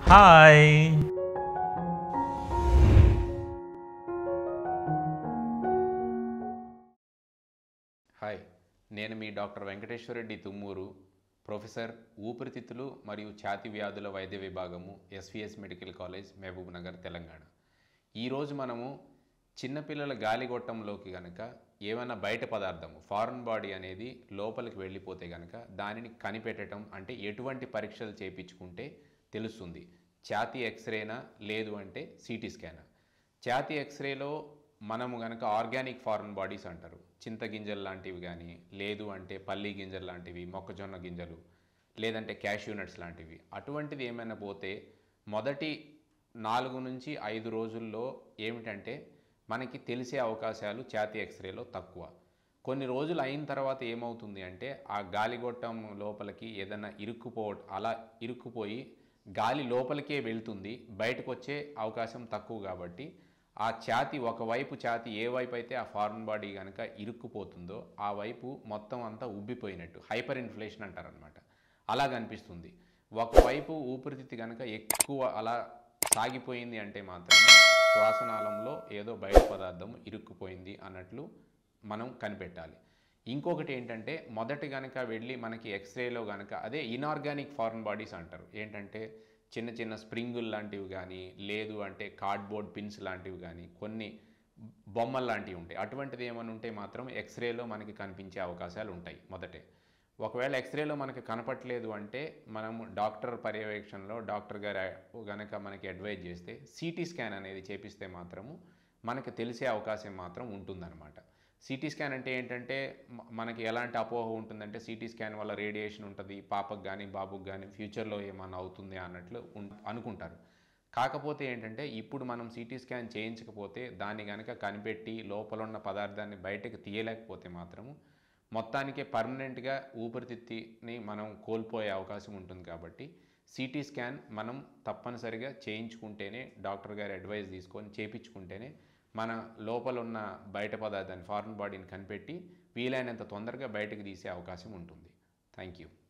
hi hi నేను మీ doctor Venkateswara Reddy Tummuru professor ఊపిరితిత్తులు మరియు ఛాతి వ్యాధుల వైద్య విభాగము SVS medical college Mahabubnagar Telangana ఈరోజు మనము చిన్నపిల్లల గాలిగొట్టంలోకి గనక ఏమైనా బయట పదార్థము ఫారెన్ బాడీ అనేది లోపలికి వెళ్ళిపోతే గనక దానిని కనిపెట్టడం అంటే ఎటువంటి పరీక్షలు చేయించుకుంటే తెలుస్తుంది ఛాతీ ఎక్స్రేనా లేదు అంటే సిటీ స్కానా ఛాతీ ఎక్స్రేలో మనము గనక ఆర్గానిక్ ఫారెన్ బాడీస్ అంటారు చింతగింజలు లాంటివి కానీ లేదు అంటే పల్లి గింజలు లాంటివి మొక్కజొన్న గింజలు లేదంటే క్యాష్యూ నట్స్ లాంటివి అటువంటిది ఏమైనా పోతే మొదటి నాలుగు నుంచి ఐదు రోజుల్లో ఏమిటంటే మనకి తెలిసే అవకాశాలు ఛాతీ ఎక్స్రేలో తక్కువ కొన్ని రోజులు అయిన తర్వాత ఏమవుతుంది అంటే ఆ గాలిగొట్టం లోపలికి ఏదైనా ఇరుక్కుపో అలా ఇరుక్కుపోయి గాలి లోపలికే వెళ్తుంది బయటకు వచ్చే అవకాశం తక్కువ కాబట్టి ఆ ఛాతి ఒకవైపు ఛాతి ఏ వైపు అయితే ఆ ఫారెన్ బాడీ కనుక ఇరుక్కుపోతుందో ఆ వైపు మొత్తం అంతా ఉబ్బిపోయినట్టు హైపర్ ఇన్ఫ్లేషన్ అంటారనమాట అలా కనిపిస్తుంది ఒకవైపు ఊపిరితిత్తి కనుక ఎక్కువ అలా సాగిపోయింది అంటే మాత్రమే శ్వాసనాళంలో ఏదో బయట పదార్థం ఇరుక్కుపోయింది అన్నట్లు మనం కనిపెట్టాలి ఇంకొకటి ఏంటంటే మొదటి కనుక వెళ్ళి మనకి ఎక్స్రేలో కనుక అదే ఇనార్గానిక్ ఫారెన్ బాడీస్ అంటారు ఏంటంటే చిన్న చిన్న స్ప్రింగుల్ లాంటివి కానీ లేదు అంటే కార్డ్బోర్డ్ పిన్స్ లాంటివి కానీ కొన్ని బొమ్మలు లాంటివి ఉంటాయి అటువంటిది ఏమైనా ఉంటే మాత్రం ఎక్స్రేలో మనకి కనిపించే అవకాశాలు ఉంటాయి మొదటే ఒకవేళ ఎక్స్రేలో మనకి కనపట్లేదు అంటే మనం డాక్టర్ పర్యవేక్షణలో డాక్టర్ గారు గనక మనకి అడ్వైజ్ చేస్తే సిటీ స్కాన్ అనేది చేపిస్తే మాత్రము మనకి తెలిసే అవకాశం మాత్రం ఉంటుందన్నమాట సిటీ స్కాన్ అంటే ఏంటంటే మ- మనకి ఎలాంటి అపోహ ఉంటుందంటే సిటీ స్కాన్ వల్ల రేడియేషన్ ఉంటుంది పాపకు కానీ బాబుకి కానీ ఫ్యూచర్లో ఏమన్నా అవుతుంది అన్నట్లు ఉన్- అనుకుంటారు కాకపోతే ఏంటంటే ఇప్పుడు మనం సిటీ స్కాన్ చేయించకపోతే దాన్ని కనుక కనిపెట్టి లోపల ఉన్న పదార్థాన్ని బయటకు తీయలేకపోతే మాత్రము మొత్తానికే పర్మనెంట్గా ఊపిరితిత్తిని మనం కోల్పోయే అవకాశం ఉంటుంది కాబట్టి సిటీ స్కాన్ మనం తప్పనిసరిగా చేయించుకుంటేనే డాక్టర్ గారి అడ్వైస్ తీసుకొని చేయించుకుంటేనే మన లోపల ఉన్న బయట పదార్థాన్ని ఫారెన్ బాడీని కనిపెట్టి వీలైనంత తొందరగా బయటకు తీసే అవకాశం ఉంటుంది థ్యాంక్ యూ